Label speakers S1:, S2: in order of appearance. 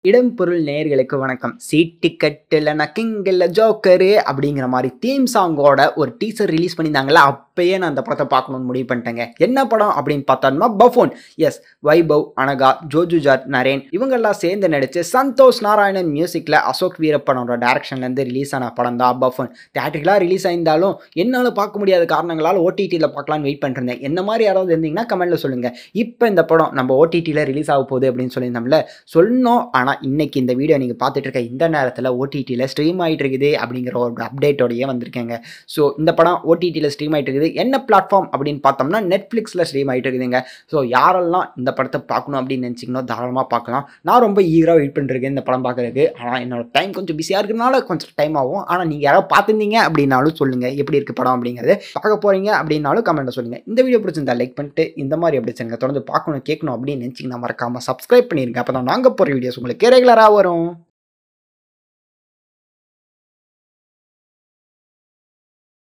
S1: இடம் பொருள் நேயர்களுக்கு வணக்கம் சீட் டிக்கெட் இல்லைனா கிங் இல்லை ஜோக்கரு அப்படிங்கிற மாதிரி தீம் சாங்கோட ஒரு டீசர் ரிலீஸ் பண்ணியிருந்தாங்களா அப்பயே நான் அந்த படத்தை பார்க்கணும்னு முடிவு பண்ணிட்டேங்க என்ன படம் அப்படின்னு பார்த்தோம்னா பஃபோன் எஸ் வைபவ் அனகா ஜோஜுஜார் நரேன் இவங்கெல்லாம் சேர்ந்து நடிச்சு சந்தோஷ் நாராயணன் மியூசிக்கில் அசோக் வீரப்பனோட டேரக்ஷன்லேருந்து ரிலீஸ் ஆன படம் தான் பஃபோன் தேட்டருக்கெலாம் ரிலீஸ் ஆயிருந்தாலும் என்னால் பார்க்க முடியாத காரணங்களால் ஓடிடியில் பார்க்கலான்னு வெயிட் பண்ணிருந்தேன் என்ன மாதிரி யாராவது இருந்தீங்கன்னா கமெண்ட்டில் சொல்லுங்கள் இப்போ இந்த படம் நம்ம ஓடிடியில் ரிலீஸ் ஆக போகுது அப்படின்னு சொல்லியிருந்தோம்ல சொன்னோம் ஆனால் இன்னைக்கு இந்த வீடியோ நீங்கள் பார்த்துட்டு இருக்க இந்த நேரத்தில் ஓடிடியில் ஸ்ட்ரீம் ஆகிட்டு இருக்குது அப்படிங்கிற ஒரு அப்டேட்டோடையே வந்திருக்கேங்க ஸோ இந்த படம் ஓடிடியில் ஸ்ட்ரீம் ஆகிட்டு இருக்குது என்ன பிளாட்ஃபார்ம் அப்படின்னு பார்த்தோம்னா நெட்ஃப்ளிக்ஸில் ஸ்ட்ரீம் ஆகிட்டு இருக்குதுங்க ஸோ யாரெல்லாம் இந்த படத்தை பார்க்கணும் அப்படின்னு நினச்சிங்கன்னா தாராளமாக பார்க்கலாம் நான் ரொம்ப ஈகராக வெயிட் பண்ணிருக்கேன் இந்த படம் பார்க்குறதுக்கு ஆனால் என்னோட டைம் கொஞ்சம் பிஸியாக இருக்கிறதுனால கொஞ்சம் டைம் ஆகும் ஆனால் நீங்கள் யாராவது பார்த்துருந்தீங்க அப்படின்னாலும் சொல்லுங்கள் எப்படி இருக்குது படம் அப்படிங்கிறது பார்க்க போகிறீங்க அப்படின்னாலும் கமெண்ட்டில் சொல்லுங்கள் இந்த வீடியோ பிடிச்சிருந்தா லைக் பண்ணிட்டு இந்த மாதிரி அப்படி சேனல் தொடர்ந்து பார்க்கணும் கேட்கணும் அப்படின்னு நினச்சிங்கன்னா மறக்காமல் சப்ஸ்கிரைப் பண்ணிருங்க அப்போ தான் நாங்கள் போகிற வீடியோஸ் உங்களுக்கு ரெகுலராக வரும்